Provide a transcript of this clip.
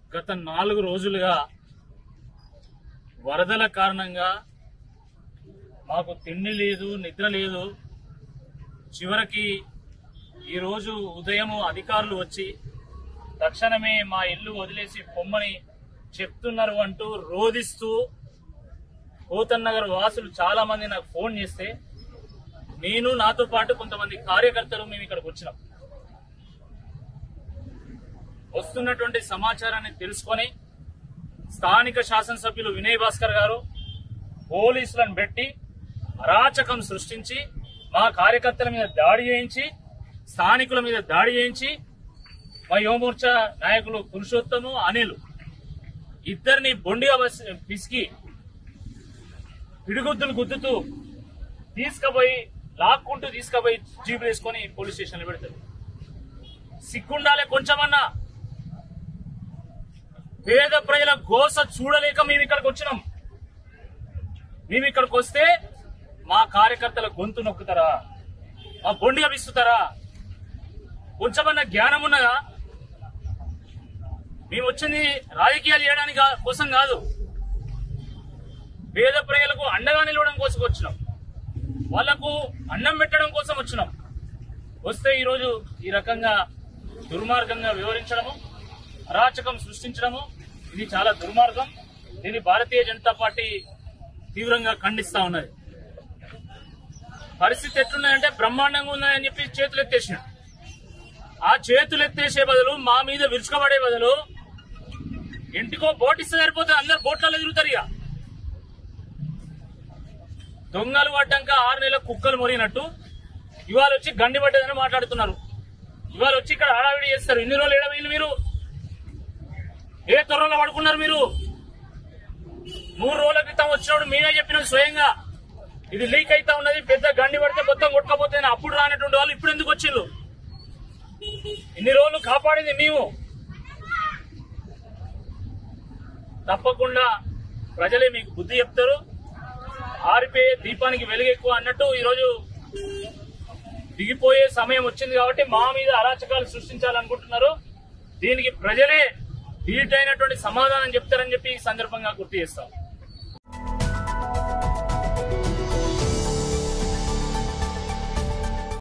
గత నాలుగు రోజులుగా వరదల కారణంగా మాకు తిండి లేదు నిద్ర లేదు చివరికి ఈరోజు ఉదయం అధికారులు వచ్చి తక్షణమే మా ఇల్లు వదిలేసి పొమ్మని చెప్తున్నారు అంటూ రోధిస్తూ పోతన్ నగర్ వాసులు చాలా మంది నాకు ఫోన్ చేస్తే నేను నాతో పాటు కొంతమంది కార్యకర్తలు మేము ఇక్కడికి వచ్చినాం వస్తున్నటువంటి సమాచారాన్ని తెలుసుకొని స్థానిక శాసనసభ్యులు వినయ్ భాస్కర్ గారు పోలీసులను పెట్టి అరాచకం సృష్టించి మా కార్యకర్తల మీద దాడి చేయించి స్థానికుల మీద దాడి చేయించి మా యువమోర్చా నాయకులు పురుషోత్తము అనిల్ ఇద్దరిని బొండిగా బస్- పిసికి పిడిగుద్దులు గుద్దుతూ తీసుకుపోయి లాక్కుంటూ తీసుకుపోయి జీపులు వేసుకొని పోలీస్ స్టేషన్లో పెడతారు సిగ్గుండాలే కొంచెమన్నా పేద ప్రజల గోస చూడలేక మేము ఇక్కడికి వచ్చినాం మేము ఇక్కడికి వస్తే మా కార్యకర్తల గొంతు నొక్కుతారా మా బొండిగా విస్తుతారా కొంచెమన్నా జ్ఞానం ఉన్నదా మేము వచ్చింది రాజకీయాలు చేయడానికి కా- కోసం కాదు పేద ప్రజలకు అండగా నిలవడం కోసం వచ్చినాం వాళ్లకు అన్నం పెట్టడం కోసం వచ్చినాం వస్తే ఈరోజు ఈ రకంగా దుర్మార్గంగా వివరించడము అరాచకం సృష్టించడము ఇది చాలా దుర్మార్గం దీన్ని భారతీయ జనతా పార్టీ తీవ్రంగా ఖండిస్తా ఉన్నది పరిస్థితి ఎట్లున్నాయంటే బ్రహ్మాండంగా ఉన్నాయని చెప్పి చేతులు ఎత్తేసిన ఆ చేతులు ఎత్తేసే బదులు మా మీద విరుచుకబడే బదులు ఇంటికో బోట్ ఇస్తే సరిపోతుంది అందరు బోట్లలో తిరుగుతారు ఇక దొంగలు పడ్డాక ఆరు నెలల కుక్కలు మొరిగినట్టు ఇవాళ వచ్చి గండి పడ్డదని మాట్లాడుతున్నారు ఇవాళ వచ్చి ఇక్కడ హడావిడి చేస్తారు ఇన్ని రోజులు ఏడవైంది మీరు ఏ త్వరలో పడుకున్నారు మీరు మూడు రోజుల క్రితం వచ్చినప్పుడు మేమే చెప్పినాం స్వయంగా ఇది లీక్ అయితా ఉన్నది పెద్ద గండి పడితే మొత్తం కొట్టుకపోతే అప్పుడు రానటువంటి వాళ్ళు ఇప్పుడు ఎందుకు వచ్చిండ్రు ఇన్ని రోజులు కాపాడింది మేము తప్పకుండా ప్రజలే మీకు బుద్ధి చెప్తారు ఆరిపోయే దీపానికి వెలుగు ఎక్కువ అన్నట్టు ఈరోజు దిగిపోయే సమయం వచ్చింది కాబట్టి మా మీద అరాచకాలు సృష్టించాలనుకుంటున్నారు దీనికి ప్రజలే ధీటైనటువంటి సమాధానం చెప్తారని చెప్పి ఈ సందర్భంగా గుర్తు చేస్తాం